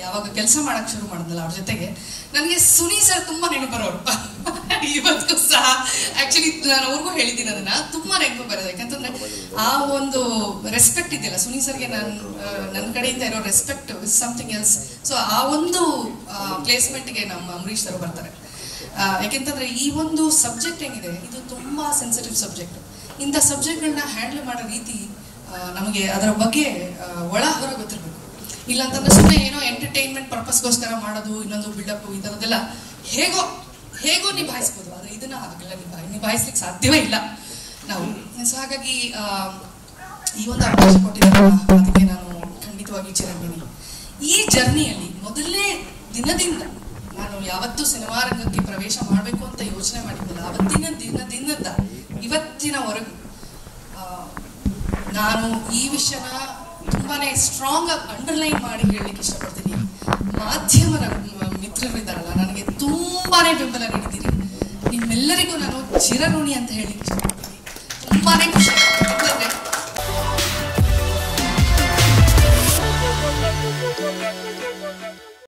ಯಾವಾಗ ಕೆಲಸ ಮಾಡಕ್ ಶುರು ಮಾಡಿದ್ನಲ್ಲ ಅವ್ರ ಜೊತೆಗೆ ನನಗೆ ಸುನಿ ಸರ್ ತುಂಬಾ ನೆನಪು ಬರೋರು ಇವತ್ತು ಸಹ ಆಕ್ಚುಲಿ ನಾನು ಅವ್ರಿಗೂ ಹೇಳಿದ್ದೀನಿ ಅದನ್ನ ತುಂಬಾ ನೆನಪು ಬರೋದು ಯಾಕಂತಂದ್ರೆ ಆ ಒಂದು ರೆಸ್ಪೆಕ್ಟ್ ಇದೆಯಲ್ಲ ಸುನಿ ಸರ್ಗೆ ನಾನು ನನ್ನ ಕಡೆಯಿಂದ ಇರೋ respect is something else so ಆ ಒಂದು ಪ್ಲೇಸ್ಮೆಂಟ್ಗೆ ನಮ್ಮ ಅಂಬರೀಶ್ ಸರ್ ಬರ್ತಾರೆ ಆ, ಯಾಕೆಂತಂದ್ರೆ ಈ ಒಂದು ಸಬ್ಜೆಕ್ಟ್ ಏನಿದೆ ಇದು ತುಂಬಾ ಸೆನ್ಸಿಟಿವ್ ಸಬ್ಜೆಕ್ಟ್ ಇಂಥ ಸಬ್ಜೆಕ್ಟ್ಗಳನ್ನ ಹ್ಯಾಂಡಲ್ ಮಾಡೋ ರೀತಿ ಆ, ನಮಗೆ ಅದರ ಬಗ್ಗೆ ಆ, ಒಳ ಹೊರ ಗೊತ್ತಿರಬೇಕು ಇಲ್ಲ ಅಂತಂದ್ರೆ ಸುಮ್ಮನೆ ಏನೋ ಎಂಟರ್ಟೈನ್ಮೆಂಟ್ ಪರ್ಪಸ್ಗೋಸ್ಕರ ಮಾಡೋದು ಇನ್ನೊಂದು ಬಿಲ್ಡಪ್ ಈ ಥರದ್ದೆಲ್ಲ ಹೇಗೋ ಹೇಗೋ ನಿಭಾಯಿಸ್ಬೋದು ಆದರೆ ಇದನ್ನ ಹಾಗೆಲ್ಲ ನಿಭಾಯಿ ನಿಭಾಯಿಸ್ಲಿಕ್ಕೆ ಸಾಧ್ಯವೇ ಇಲ್ಲ ನಾವು ಸೊ ಹಾಗಾಗಿ ಆ, ಈ ಒಂದು ಅವಕಾಶ ಕೊಟ್ಟಿದ್ದಾರಲ್ಲ ಅದಕ್ಕೆ ನಾನು ಖಂಡಿತವಾಗಿ ಚಿರಂಜೀವಿ ಈ ಜರ್ನಿಯಲ್ಲಿ ಮೊದಲನೇ ದಿನದಿಂದ ನಾನು ಯಾವತ್ತೂ ಸಿನಿಮಾ ರಂಗಕ್ಕೆ ಪ್ರವೇಶ ಮಾಡಬೇಕು ಅಂತ ಯೋಚನೆ ಮಾಡಿದ್ದಿಲ್ಲ ಅವತ್ತಿನ ದಿನದಿಂದ ಇವತ್ತಿನವರೆಗೂ ಆ, ನಾನು ಈ ವಿಷಯನ ತುಂಬಾನೇ ಸ್ಟ್ರಾಂಗ್ ಆಗಿ ಅಂಡರ್ಲೈನ್ ಮಾಡಿ ಹೇಳಲಿಕ್ಕೆ ಇಷ್ಟಪಡ್ತೀನಿ ಮಾಧ್ಯಮದ ಮ- ಮಿತ್ರರಿದ್ದಾರಲ್ಲ ನನಗೆ ತುಂಬಾನೇ ಬೆಂಬಲ ನೀಡಿದ್ದೀರಿ ನಿಮ್ಮೆಲ್ಲರಿಗೂ ನಾನು ಚಿರಋಣಿ ಅಂತ ಹೇಳಲಿಕ್ಕೆ ಇಷ್ಟಪಡ್ತೀನಿ ತುಂಬಾನೇ ಖುಷಿ